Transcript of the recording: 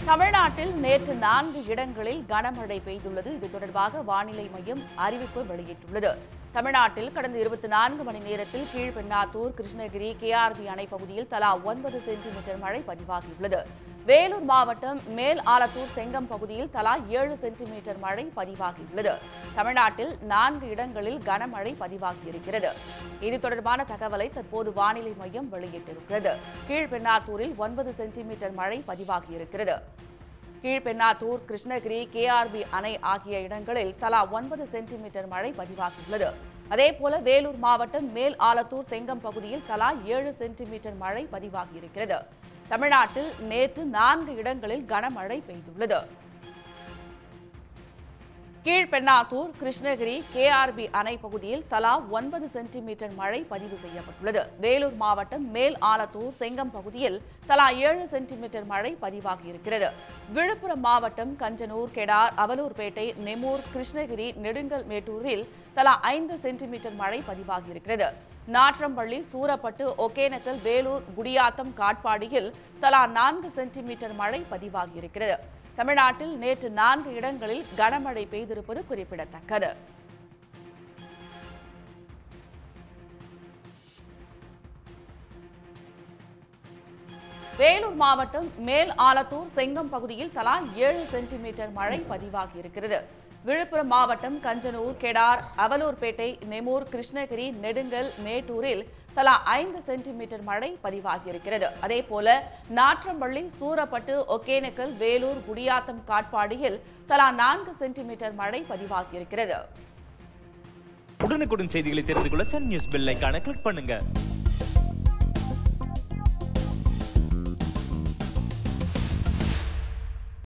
தமிழ்நாட்டில் நேற்று நான்கு இடங்களில் கனமழை பெய்துள்ளது இது தொடர்பாக வானிலை மையம் அறிவிப்பு வெளியிட்டுள்ளது தமிழ்நாட்டில் கடந்த இருபத்தி நான்கு மணி நேரத்தில் கீழ்பெண்ணாத்தூர் கிருஷ்ணகிரி கேஆர்பி அணை பகுதியில் தலா ஒன்பது சென்டிமீட்டர் மழை பதிவாகியுள்ளது வேலூர் மாவட்டம் மேல் ஆலத்தூர் செங்கம் பகுதியில் தலா ஏழு சென்டிமீட்டர் மழை பதிவாகியுள்ளது தமிழ்நாட்டில் நான்கு இடங்களில் கனமழை பதிவாகியிருக்கிறது இது தொடர்பான தகவலை தற்போது வானிலை மையம் வெளியிட்டிருக்கிறது கீழ்பெண்ணாத்தூரில் ஒன்பது சென்டிமீட்டர் மழை பதிவாகியிருக்கிறது கீழ்பெண்ணாத்தூர் கிருஷ்ணகிரி கேஆர்பி அணை ஆகிய இடங்களில் தலா ஒன்பது சென்டிமீட்டர் மழை பதிவாகியுள்ளது அதேபோல வேலூர் மாவட்டம் மேல் ஆலத்தூர் செங்கம் பகுதியில் தலா ஏழு சென்டிமீட்டர் மழை பதிவாகியிருக்கிறது தமிழ்நாட்டில் நேற்று நான்கு இடங்களில் கனமழை பெய்துள்ளது கீழ்பெண்ணாத்தூர் கிருஷ்ணகிரி கேஆர்பி அணை பகுதியில் தலா ஒன்பது சென்டிமீட்டர் மழை பதிவு செய்யப்பட்டுள்ளது வேலூர் மாவட்டம் மேல் ஆலத்தூர் செங்கம் பகுதியில் தலா ஏழு சென்டிமீட்டர் மழை பதிவாகியிருக்கிறது விழுப்புரம் மாவட்டம் கஞ்சனூர் கெடார் அவலூர்பேட்டை நெமூர் கிருஷ்ணகிரி நெடுங்கல் மேட்டூரில் தலா ஐந்து சென்டிமீட்டர் மழை பதிவாகியிருக்கிறது நாற்றம்பள்ளி சூரப்பட்டு ஒகேனக்கல் வேலூர் குடியாத்தம் காட்பாடியில் தலா நான்கு சென்டிமீட்டர் மழை பதிவாகியிருக்கிறது தமிழ்நாட்டில் நேற்று நான்கு இடங்களில் கனமழை பெய்திருப்பது குறிப்பிடத்தக்கது வேலூர் மாவட்டம் மேல் ஆலத்தூர் செங்கம் பகுதியில் தலா ஏழு சென்டிமீட்டர் மழை பதிவாகியிருக்கிறது விழுப்புரம் மாவட்டம் கஞ்சனூர் கெடார் அவலூர்பேட்டை நெமூர் கிருஷ்ணகிரி நெடுங்கல் மேட்டூரில் தலா ஐந்து சென்டிமீட்டர் மழை பதிவாகியிருக்கிறது அதேபோல நாற்றம்பள்ளி சூரப்பட்டு ஒகேனக்கல் வேலூர் குடியாத்தம் காட்பாடியில் தலா நான்கு சென்டிமீட்டர் மழை பதிவாகியிருக்கிறது உடனுக்குடன் செய்திகளை தெரிந்து கொள்ள சன் நியூஸ் பெல் ஐகானை கிளிக் பண்ணுங்க